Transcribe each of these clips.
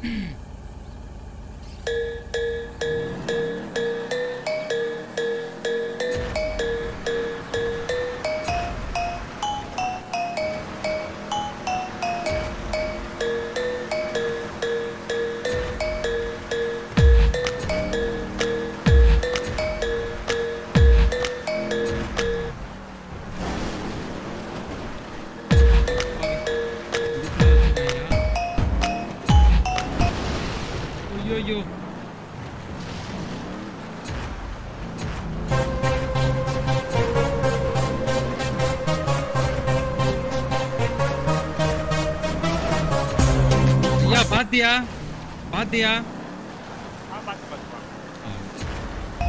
ஐயோ ஐயா பாத்தியா பாத்தியா ஆ பார்த்து பார்த்து பார்த்து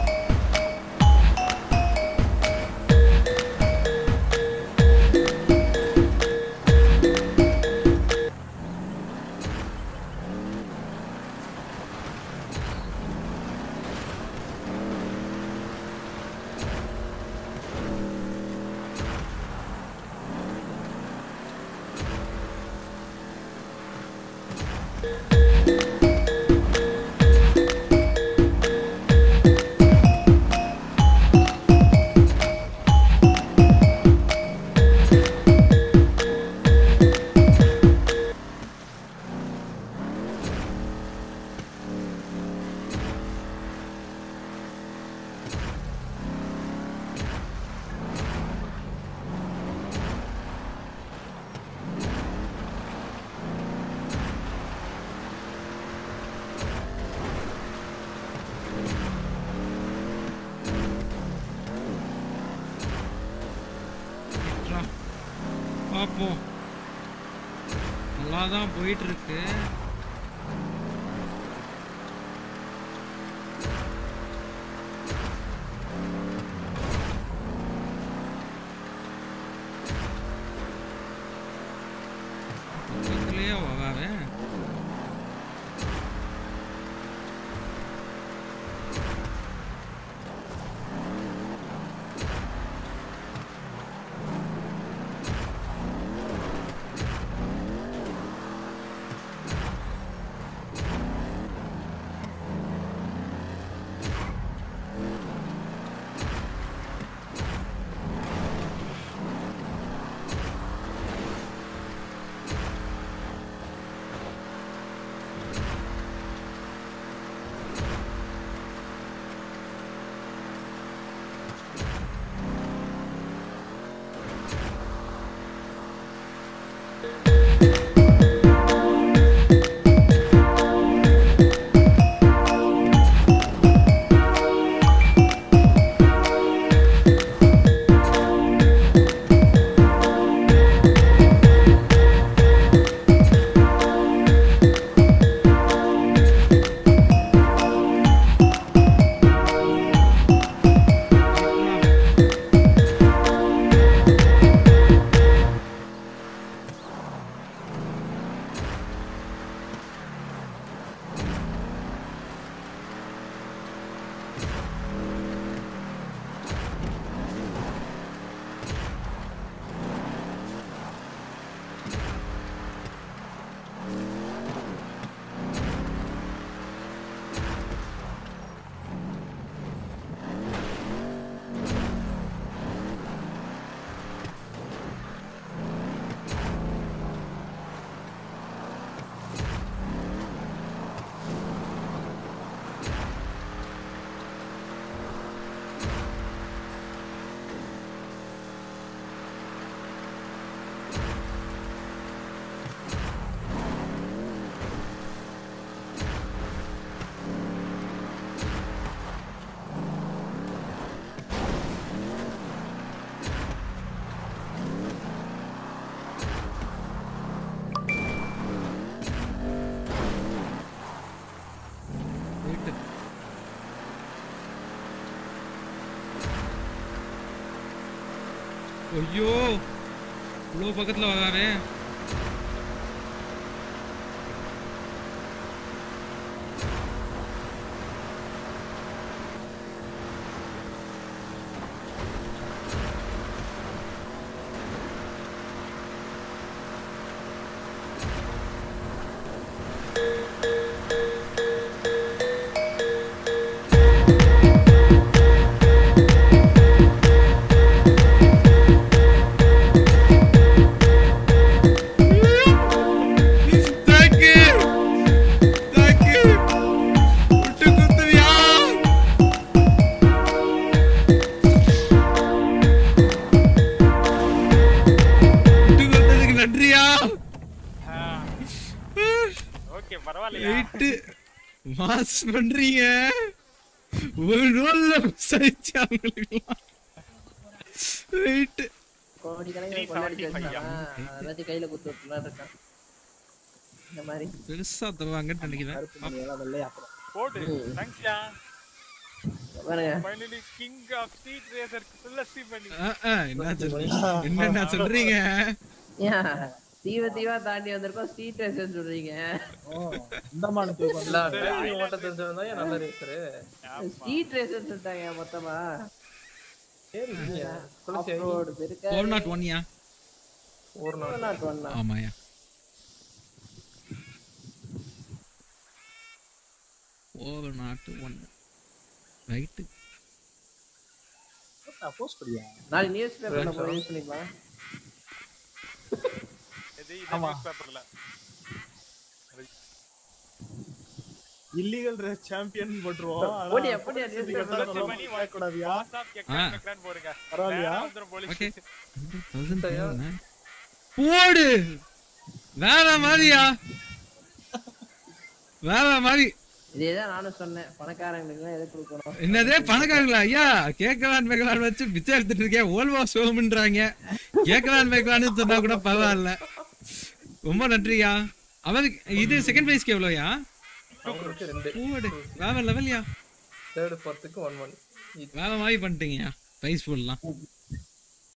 விட்றா. பாப்போம் நல்லா தான் போயிட்டு இருக்கு பக்கத்துலயே வராரு போயிட்டு ஐயோ இவ்வளோ பக்கத்தில் வராரு ஓகே பரவாயில்லையா ரைட்டு மாஸ் பண்றீங்க ஒரு ரோல்ல சரிச்சு அவங்களுக்குலாம் ரைட்டு கோடிக்கணக்கில் கொள்ளடிச்சு வச்சானா எல்லாத்தையும் கையில குத்து விட்டுலாம் இருக்கான் இந்த மாதிரி பெருசா தருவாங்கன்னு நினைக்கிறேன் கருப்பு மணி எல்லாம் வெள்ளை அப்புறம் போடு தேங்க்ஸ்யா பாருங்க finally king of street racer Thulasi பண்ணி ஆ, ஆ, என்ன சொல்றீங்க என்னென்ன சொல்றீங்க ஏன் தீவ தீவா தாண்டி வந்திருக்கோம் ஸ்ட்ரீட் ரேஸ்னு சொல்றீங்க ஓ, இந்த மானுக்கு இல்ல டிரைவிங் ஓட்ட தெரிஞ்சவன் தான் நல்ல ரேசரு ஸ்ட்ரீட் ரேஸ்னு சொல்லிட்டாங்க மொத்தமா சரி துளசி ரோடு பெருக்க ஃபோர் நாட் ஒன்யா ஒரு நாள் நாட் ஒன்னா ஆமாயா over naught one right post படியா நாளைக்கு நியூஸ் பேப்பர்ல போய் யூஸ் பண்ணிக்கலாம் இது இது நியூஸ் பேப்பர்ல இல்லீகல் ரேஸ் சாம்பியன் போட்டுருவோம் ஆனா போடியா போடியா நியூஸ் நீங்க பேப்பர்ல சொல்ல பண்ணி கூடாதியா வாட்ஸ்அப் எக்ரான் எக்ரான் போடுங்க பரவாயில்லையா? நேரா வந்துரும் police ஓகே station. போடு வேற மாதிரியா வேற மாதிரி இதேதான் நானும் சொன்னேன் பணக்காரங்களுக்கு எது கொடுக்கணும் என்னதே பணக்காரங்களா ஐயா கேட்கலான் வைக்கலான்னு வச்சு பிச்சை எடுத்துட்டு இருக்கேன் ஓல்வா சோகம்ன்றாங்க கேட்கலான் வைக்கலான்னு சொன்னா கூட பரவாயில்ல ரொம்ப நன்றியா அவருக்கு இது செகண்ட் பிரைஸ்க்கு எவ்வளோயா அவங்களுக்கு ரெண்டு போடு வேற லெவல்யா தேர்டு ஃபோர்த்துக்கு ஒன் ஒன் வேற மாதிரி பண்ணிட்டீங்கயா பிரைஸ் போடலாம்